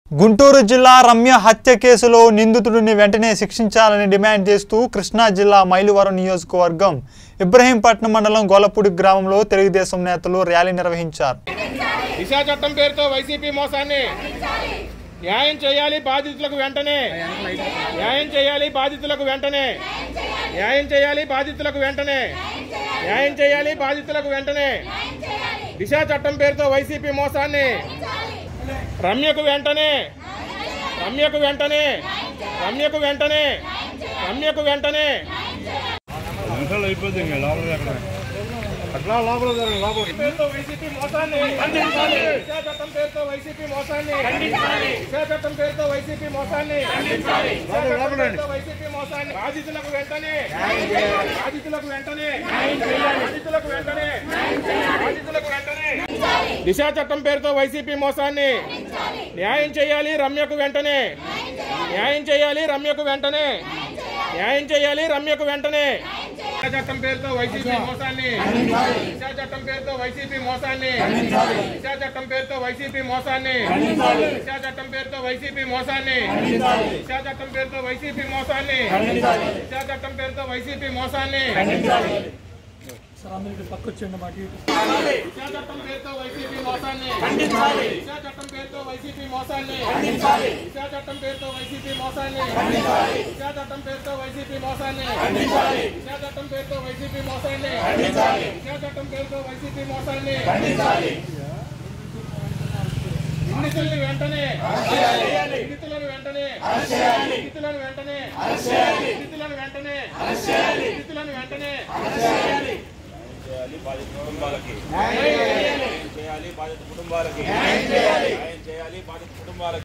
గుంటూరు జిల్లా రమ్య హత్య కేసులో నిందితుడిని వెంటనే శిక్షించాలని డిమాండ్ చేస్తూ కృష్ణా జిల్లా మైలువరం నియోజకవర్గం ఇబ్రహీంపట్నం మండలం గోలపూడి గ్రామంలో తెలుగుదేశం నేతలు ర్యాలీ నిర్వహించారు దిశ చట్టం పేరుతో వైసీపీ మోసాన్ని న్యాయం చేయాలి బాధితులకు వెంటనే న్యాయం చేయాలి బాధితులకు వెంటనే న్యాయం చేయాలి బాధితులకు వెంటనే న్యాయం చేయాలి బాధితులకు వెంటనే దిశ చట్టం పేరుతో వైసీపీ మోసాన్ని రమ్యకు వెంటనే రమ్యకు వెంటనే రమ్యకు వెంటనే రమ్యకు వెంటనే నిమిషాలు అయిపోతుంది ఇంకా లోపలికి అక్కడ అట్లా లోపల జరగండి లోపలికి పేరుతో వైసీపీ మోసాన్ని ఖండించాలి దిశా చట్టం పేరుతో వైసీపీ మోసాన్ని ఖండించాలి దిశా చట్టం పేరుతో వైసీపీ మోసాన్ని ఖండించాలి దిశా చట్టం పేరుతో వైసీపీ మోసాన్ని బాధితులకు వెంటనే బాధితులకు వెంటనే బాధితులకు వెంటనే బాధితులకు వెంటనే దిశా చట్టం పేరుతో వైసీపీ మోసాన్ని న్యాయం చేయాలి రమ్యకు వెంటనే న్యాయం చేయాలి రమ్యకు వెంటనే న్యాయం చేయాలి రమ్యకు వెంటనే దిశా చట్టం పేరుతో వైసీపీ మోసాన్ని దిశా చట్టం పేరుతో వైసీపీ మోసాన్ని దిశా చట్టం పేరుతో వైసీపీ మోసాన్ని దిశా చట్టం పేరుతో వైసీపీ మోసాన్ని దిశా చట్టం పేరుతో వైసీపీ మోసాన్ని దిశా చట్టం పేరుతో వైసీపీ మోసాన్ని దిశా చట్టం పేరుతో వైసీపీ మోసాన్ని దిశా చట్టం పేరుతో వైసీపీ మోసాన్ని దిశా చట్టం పేరుతో వైసీపీ మోసాన్ని దిశా చట్టం పేరుతో వైసీపీ మోసాన్ని దిశా చట్టం పేరుతో వైసీపీ మోసాన్ని దిశా చట్టం పేరుతో వైసీపీ మోసాన్ని నిందితులను వెంటనే నిందితులను వెంటనే నిందితులను వెంటనే నిందితులను వెంటనే నిందితులను వెంటనే చేయాలి బాధిత కుటుంబాలకి న్యాయం చేయాలి. చేయాలి బాధిత కుటుంబాలకి న్యాయం చేయాలి బాధిత కుటుంబాలకి